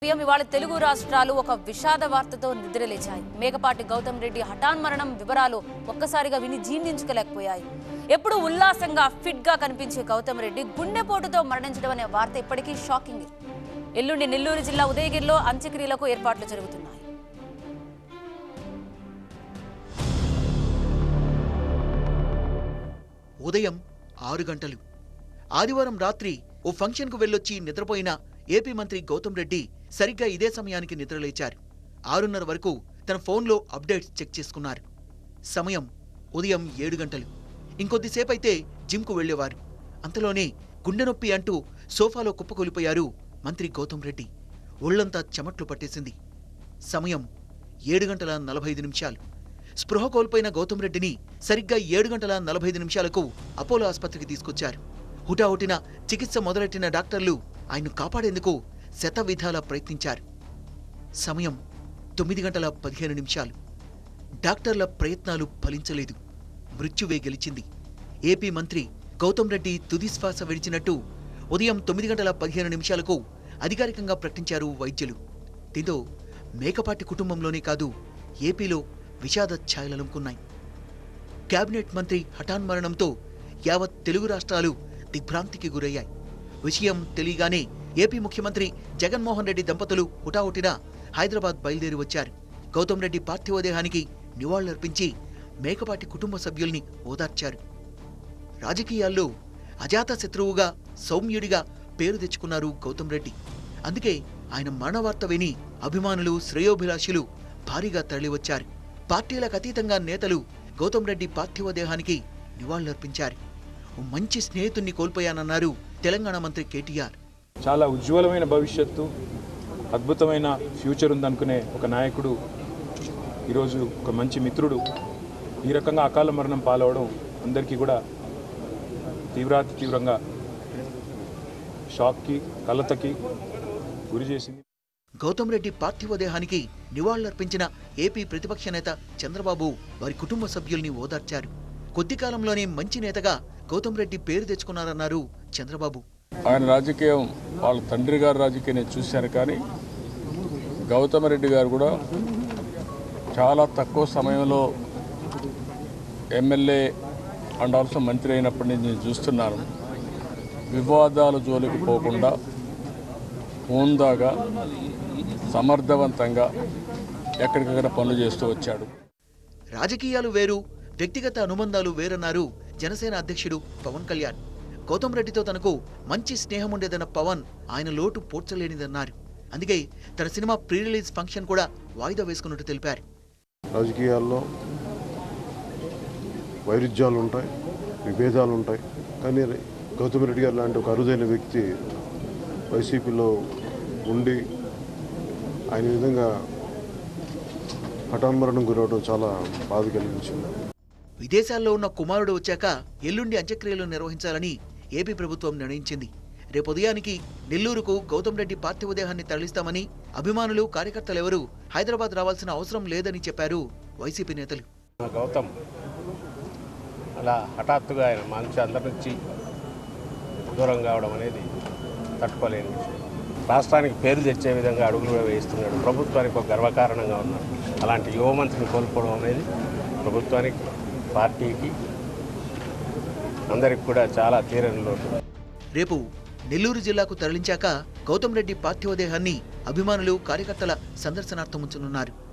ఉదయం ఇవాళ తెలుగు రాష్ట్రాలు ఒక విషాద వార్తతో నిద్రలేచాయి మేకపాటి గౌతమ్ రెడ్డి హఠాన్ మరణం వివరాలు ఒక్కసారిగా విని జీర్ణించుకోలేకపోయాయి ఎప్పుడు ఉల్లాసంగా ఫిట్ గా కనిపించే గౌతమ్ రెడ్డి గుండెపోటుతో మరణించడం అనే వార్త ఇప్పటికీ షాకింగ్ ఎల్లుండి నెల్లూరు జిల్లా ఉదయగిరిలో అంత్యక్రియలకు ఏర్పాట్లు జరుగుతున్నాయి ఉదయం ఆరు గంటలు ఆదివారం రాత్రి ఓ ఫంక్షన్కు వెళ్ళొచ్చి నిద్రపోయిన ఏపీ మంత్రి గౌతమ్ రెడ్డి సరిగ్గా ఇదే సమయానికి నిద్రలేచారు ఆరున్నర వరకు తన ఫోన్లో అప్డేట్స్ చెక్ చేసుకున్నారు సమయం ఉదయం ఏడు గంటలు ఇంకొద్దిసేపైతే జిమ్కు వెళ్ళేవారు అంతలోనే గుండె నొప్పి అంటూ సోఫాలో కుప్పకూలిపోయారు మంత్రి గౌతమ్ రెడ్డి ఒళ్లంతా చెమట్లు పట్టేసింది సమయం ఏడు గంటల నలభై ఐదు నిమిషాలు స్పృహ కోల్పోయిన గౌతమ్ రెడ్డిని సరిగ్గా ఏడు గంటల నలభై ఐదు నిమిషాలకు అపోలో ఆసుపత్రికి తీసుకొచ్చారు హుటాహుటిన చికిత్స మొదలెట్టిన డాక్టర్లు ఆయన్ను కాపాడేందుకు శతవిధాలా ప్రయత్నించారు సమయం తొమ్మిది గంటల పదిహేను నిమిషాలు డాక్టర్ల ప్రయత్నాలు ఫలించలేదు మృత్యువే గెలిచింది ఏపీ మంత్రి గౌతమ్ రెడ్డి తుది శ్వాస విడిచినట్టు ఉదయం తొమ్మిది గంటల పదిహేను నిమిషాలకు అధికారికంగా ప్రకటించారు వైద్యులు దీంతో మేకపాటి కుటుంబంలోనే కాదు ఏపీలో విషాద ఛాయలనుకున్నాయి కేబినెట్ మంత్రి హఠాన్ మరణంతో యావత్ తెలుగు రాష్ట్రాలు దిగ్భ్రాంతికి గురయ్యాయి విషయం తెలియగానే ఏపీ ముఖ్యమంత్రి జగన్మోహన్ రెడ్డి దంపతులు హుటాహుటిన హైదరాబాద్ బయలుదేరి వచ్చారు గౌతమ్ రెడ్డి పార్థివదేహానికి నివాళులర్పించి మేకపాటి కుటుంబ సభ్యుల్ని ఓదార్చారు రాజకీయాల్లో అజాత శత్రువుగా సౌమ్యుడిగా పేరు తెచ్చుకున్నారు గౌతమ్ రెడ్డి అందుకే ఆయన మరణవార్త విని అభిమానులు శ్రేయోభిలాషులు భారీగా తరలివచ్చారు పార్టీలకు అతీతంగా నేతలు గౌతమ్ రెడ్డి పార్థివ దేహానికి నివాళులర్పించారు ఓ మంచి స్నేహితుణ్ణి కోల్పోయానన్నారు తెలంగాణ మంత్రి కేటీఆర్ చాలా ఉజ్వలమైన భవిష్యత్తు అద్భుతమైన ఫ్యూచర్ ఉందనుకునే ఒక నాయకుడు ఈరోజు ఒక మంచి మిత్రుడు ఈ రకంగా అకాల మరణం పాలవడం అందరికీ కూడా తీవ్రాతి తీవ్రంగా షాక్కి కలతకి గురి చేసింది గౌతమ్ రెడ్డి పార్థివ దేహానికి నివాళులర్పించిన ఏపీ ప్రతిపక్ష నేత చంద్రబాబు వారి కుటుంబ సభ్యుల్ని ఓదార్చారు కొద్ది కాలంలోనే మంచి నేతగా గౌతమ్ రెడ్డి పేరు తెచ్చుకున్నారన్నారు చంద్రబాబు ఆయన రాజకీయం వాళ్ళ తండ్రి గారి రాజకీయం నేను చూశాను కానీ గౌతమ రెడ్డి గారు కూడా చాలా తక్కువ సమయంలో ఎమ్మెల్యే అండ్ ఆల్సో మంత్రి అయినప్పటి నుంచి నేను చూస్తున్నాను వివాదాల జోలికి పోకుండా హోందాగా సమర్థవంతంగా ఎక్కడికక్కడ పనులు చేస్తూ వచ్చాడు రాజకీయాలు వేరు వ్యక్తిగత అనుబంధాలు వేరన్నారు జనసేన అధ్యక్షుడు పవన్ కళ్యాణ్ గౌతమ్ రెడ్డితో తనకు మంచి స్నేహం ఉండేదన్న పవన్ ఆయన లోటు పోడ్చలేనిదన్నారు అందుకే తన సినిమా ప్రీ రిలీజ్ ఫంక్షన్ కూడా వాయిదా వేసుకున్నట్టు తెలిపారు రాజకీయాల్లో వైరుధ్యాలు ఉంటాయి విభేదాలు ఉంటాయి కానీ గౌతమ్ రెడ్డి గారు లాంటి ఒక అరుదైన వ్యక్తి వైసీపీలో ఉండి ఆయన ఈ విధంగా హఠాన్మరణం గురవడం చాలా బాధ కలిగించింది విదేశాల్లో ఉన్న కుమారుడు వచ్చాక ఎల్లుండి అంత్యక్రియలు నిర్వహించాలని ఏపీ ప్రభుత్వం నిర్ణయించింది రేపు ఉదయానికి నెల్లూరుకు గౌతమ్ రెడ్డి పార్థివ దేహాన్ని తరలిస్తామని అభిమానులు కార్యకర్తలెవరూ హైదరాబాద్ రావాల్సిన అవసరం లేదని చెప్పారు వైసీపీ నేతలు గౌతమ్ అలా హఠాత్తుగా ఆయన మంచి అందరి నుంచి దూరం కావడం అనేది తట్టుకోలేని విషయం రాష్ట్రానికి పేరు తెచ్చే విధంగా అడుగులు కూడా వేయిస్తున్నాడు ప్రభుత్వానికి ఒక గర్వకారణంగా ఉన్నాడు అలాంటి యువ మంత్రిని కోల్పోవడం అనేది ప్రభుత్వానికి పార్టీకి అందరికి కూడా చాలా తీరని లోటు రేపు నెల్లూరు జిల్లాకు తరలించాక గౌతమ్ రెడ్డి పార్థివ దేహాన్ని అభిమానులు కార్యకర్తల సందర్శనార్థం ఉంచనున్నారు